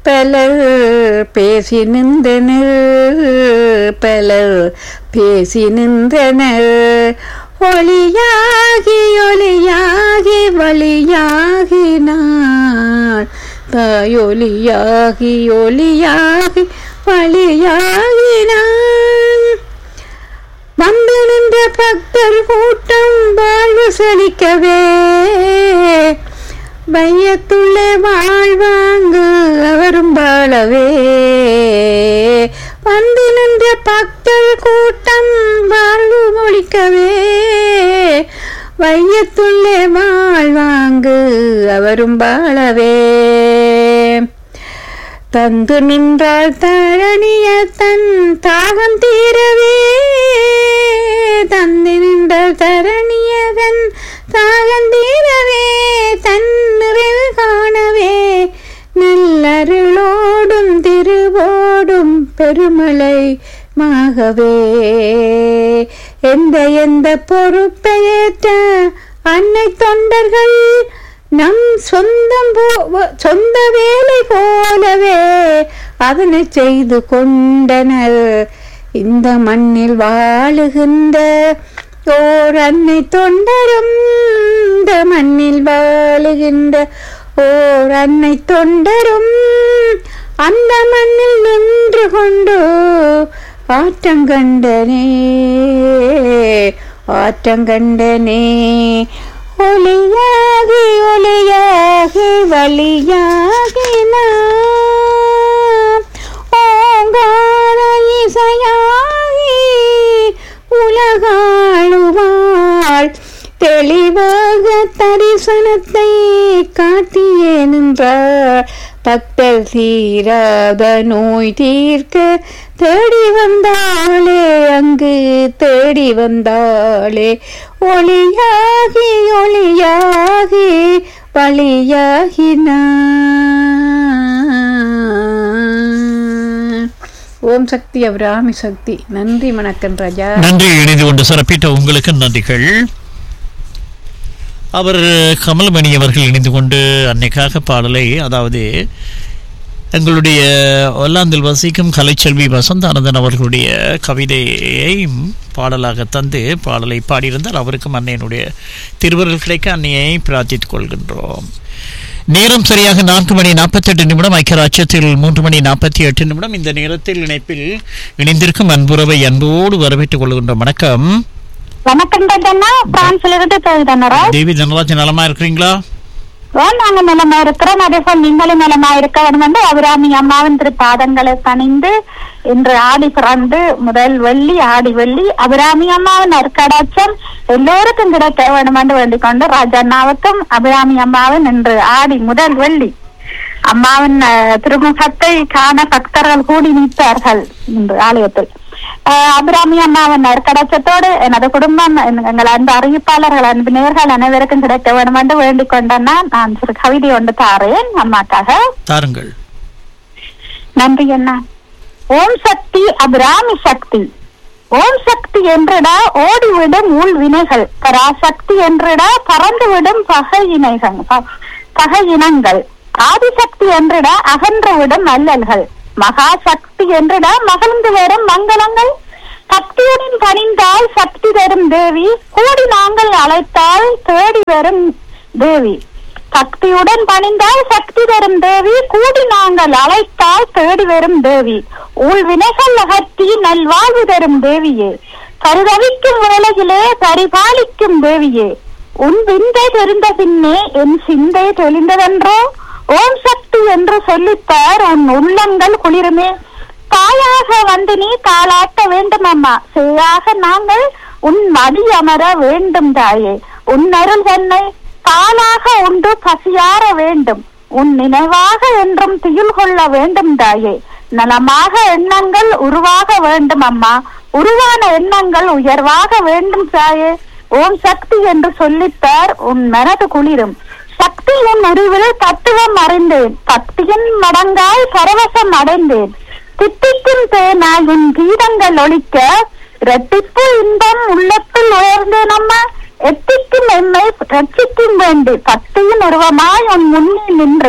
பலர் பேசி நின்றனர் பலர் பேசி நின்றனர் ஒளியாகி ஒளியாகி வழியாகினார் தாயொலியாகி ஒளியாகி வழியாகினான் வந்து நின்ற பக்தர் கூட்டம் வாழ்வு செழிக்கவே வையத்துள்ளே வாழ்வாங்கு அவரும் வாழவே வந்து நின்ற பக்தர் கூட்டம் வாழ்வு ஒழிக்கவே வையத்துள்ளே வாழ்வாங்கு அவரும் வாழவே தந்து நின்றால் தழனிய தன் தாகம் தீரவே தந்து நின்றால் தரணியதன் தாகம் தீரவே தன் நிறைவு காணவே நல்லருளோடும் திருவோடும் பெருமலை மாகவே எந்த எந்த பொறுப்பையேற்ற அன்னை தொண்டர்கள் நம் சொந்தம் போ- சொந்த வேலை போலவே அதனை செய்து கொண்டனர் இந்த மண்ணில் வாழுகின்ற ஓர் அன்னை தொண்டரும் இந்த மண்ணில் வாழுகின்ற ஓர் அன்னை தொண்டரும் அந்த மண்ணில் நின்று கொண்டு ஆற்றங்கண்டனே ஆற்றங்கண்டனே ஒளியாகி ஒளியாகி வழியாகினான் ஓங்கார இசையாகி உலகாளுவாள் தெளிவாக தரிசனத்தை காட்டியே நின்றார் பக்தர் தீராத நோய் தீர்க்க தேடி வந்தாளே அங்கு தேடி வந்தாளே ஒளியாகி ஒளியாகி வழியாகினான் ஓம் சக்தி அபிராமி சக்தி நன்றி வணக்கம் ராஜா நன்றி இணைந்து கொண்டு சிறப்பித்த உங்களுக்கு நன்றிகள் அவர் கமல்மணி அவர்கள் இணைந்து கொண்டு அன்னைக்காக பாடலை அதாவது எங்களுடைய ஒல்லாந்தில் வசிக்கும் கலைச்செல்வி வசந்தானந்தன் அவர்களுடைய கவிதையை பாடலாக தந்து பாடலை பாடியிருந்தார் அவருக்கும் அன்னையினுடைய திருவருள் கிடைக்க அன்னையை பிரார்த்தித்துக் கொள்கின்றோம் நேரம் சரியாக நான்கு மணி நாற்பத்தெட்டு நிமிடம் ஐக்கியராட்சியத்தில் மூன்று மணி நாற்பத்தி எட்டு நிமிடம் இந்த நேரத்தில் இணைப்பில் இணைந்திருக்கும் அன்புறவை அன்போடு வரவேற்றுக் கொள்கின்றோம் வணக்கம் வணக்கம் தன்னா பிரான்ஸ்ல இருந்து பேசுறேன் தேவி தனராஜ் நலமா இருக்கிறீங்களா நாங்க நிலமா இருக்கிறோம் அதே போல் நீங்களும் நிலமா இருக்க வேண்டும் என்று அபிராமி அம்மாவின் திரு பாதங்களை பணிந்து இன்று ஆடி பிறந்து முதல் வெள்ளி ஆடி வெள்ளி அபிராமி அம்மாவின் நற்கடாட்சம் எல்லோருக்கும் கிடைக்க வேண்டும் என்று வேண்டிக் கொண்டு ராஜண்ணாவுக்கும் அபிராமி அம்மாவின் இன்று ஆடி முதல் வெள்ளி அம்மாவின் அஹ், திருமுகத்தை காண பக்தர்கள் கூடி நிற்பார்கள் இன்று ஆலயத்தில் அஹ், அபிராமி அம்மாவின் நற்கடாட்சத்தோடு எனது குடும்பம் என்- எங்கள் அன்பு அறிவிப்பாளர்கள் அன்பு நேர்கள் அனைவருக்கும் கிடைக்க வேண்டும் என்று வேண்டிக் கொண்டேன்னா நான் சிறு கவிதை ஒன்று தாரேன் அம்மாக்காக தாருங்கள் நன்றி அண்ணா ஓம் சக்தி அபிராமி சக்தி ஓம் சக்தி என்றிடா ஓடிவிடும் உள் வினைகள் பராசக்தி என்றிடா பறந்துவிடும் பகை இணைகள் ப- பகை இனங்கள் ஆதிசக்தி என்றிடா அகன்றுவிடும் அல்லல்கள் மகா சக்தி என்றிடா மகிழ்ந்து வரும் மங்களங்கள் சக்தியுடன் பணிந்தால் சக்தி தரும் தேவி கூடி நாங்கள் அழைத்தால் தேடி வரும் தேவி சக்தியுடன் பணிந்தால் சக்தி தரும் தேவி கூடி நாங்கள் அழைத்தால் தேடி வரும் தேவி உள் வினைகள் அகற்றி நல்வாழ்வு தரும் தேவியே பரிதவிக்கும் வேளையிலே பரிபாலிக்கும் தேவியே உன் விந்தை தெரிந்த பின்னே என் சிந்தை தெளிந்ததென்றோ ஓம் சக்தி என்று சொல்லித்தார் உன் உள்ளங்கள் குளிருமே தாயாக வந்து நீ தாளாட்ட வேண்டும் அம்மா சேயாக நாங்கள் உன் மடி அமர வேண்டும் தாயே உன் அருள் தன்னை தாளாக உண்டு பசியார வேண்டும் உன் நினைவாக என்றும் துயில் கொள்ள வேண்டும் தாயே நலமாக எண்ணங்கள் உருவாக வேண்டும் அம்மா உருவான எண்ணங்கள் உயர்வாக வேண்டும் தாயே ஓம் சக்தி என்று சொல்லித்தார் உன் மனது குளிரும் சக்தியின் உருவில் தத்துவம் அறிந்தேன் சக்தியின் மடங்காய் பரவசம் அடைந்தேன் தித்திக்கும் தேனாய் உன் கீதங்கள் ஒழிக்க இரட்டிப்பு இன்பம் உள்ளத்தில் உயர்ந்தேன் அம்மா எத்திக்கும் எம்மை ரட்சிக்கும் வேண்டி பக்தியின் உருவமாய் உன் முன்னே நின்றேன்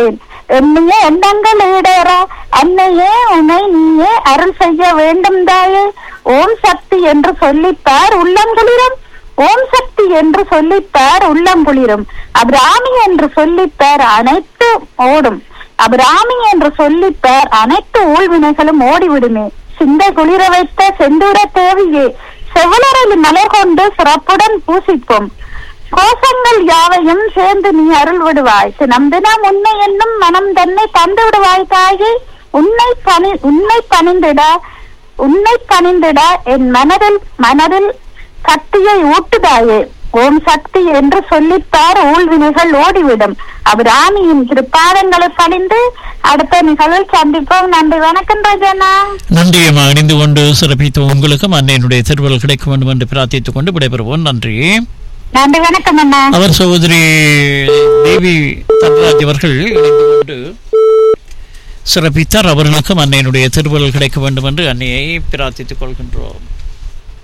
எண்ணிய எண்ணங்கள் ஈடேற அன்னையே உன்னை நீயே அருள் செய்ய வேண்டும் தாயே ஓம் சக்தி என்று சொல்லிப்பார் உள்ளம் குளிரும் ஓம் சக்தி என்று சொல்லிப்பார் உள்ளம் குளிரும் அபிராமி என்று சொல்லிப்பார் அனைத்து ஓடும் அபிராமி என்று சொல்லிப்பார் அனைத்து ஊழ்வினைகளும் ஓடிவிடுமே சிந்தை குளிர வைத்த செந்தூர தேவியே செவலரில் மலர் கொண்டு சிறப்புடன் பூசிப்போம் கோஷங்கள் யாவையும் சேர்ந்து நீ அருள் விடுவாய் தினம் தினம் உன்னை என்னும் மனம் தன்னை தந்து விடுவாய் தாயே உன்னை பணி உன்னை பணிந்திட உன்னை பணிந்திட என் மனதில் மனதில் சக்தியை ஊட்டுதாயே ஓம் சக்தி என்று சொல்லித்தார் ஊழ்வினைகள் ஓடிவிடும் அபிராமியின் திருப்பாதங்களை பணிந்து அடுத்த நிகழ்வில் சந்திப்போம் நன்றி வணக்கம் ராஜனா நன்றியம்மா இணைந்து கொண்டு சிறப்பித்த உங்களுக்கும் அன்னையினுடைய திருவள் கிடைக்க வேண்டும் என்று பிரார்த்தித்துக் கொண்டு விடைபெறுவோம் நன்றி நன்றி வணக்கம் அண்ணா அவர் சகோதரி தேவி தன்ராஜ் அவர்கள் இணைந்து கொண்டு சிறப்பித்தார் அவர்களுக்கும் அன்னையினுடைய திருவள் கிடைக்க வேண்டும் என்று அன்னையை பிரார்த்தித்துக் கொள்கின்றோம்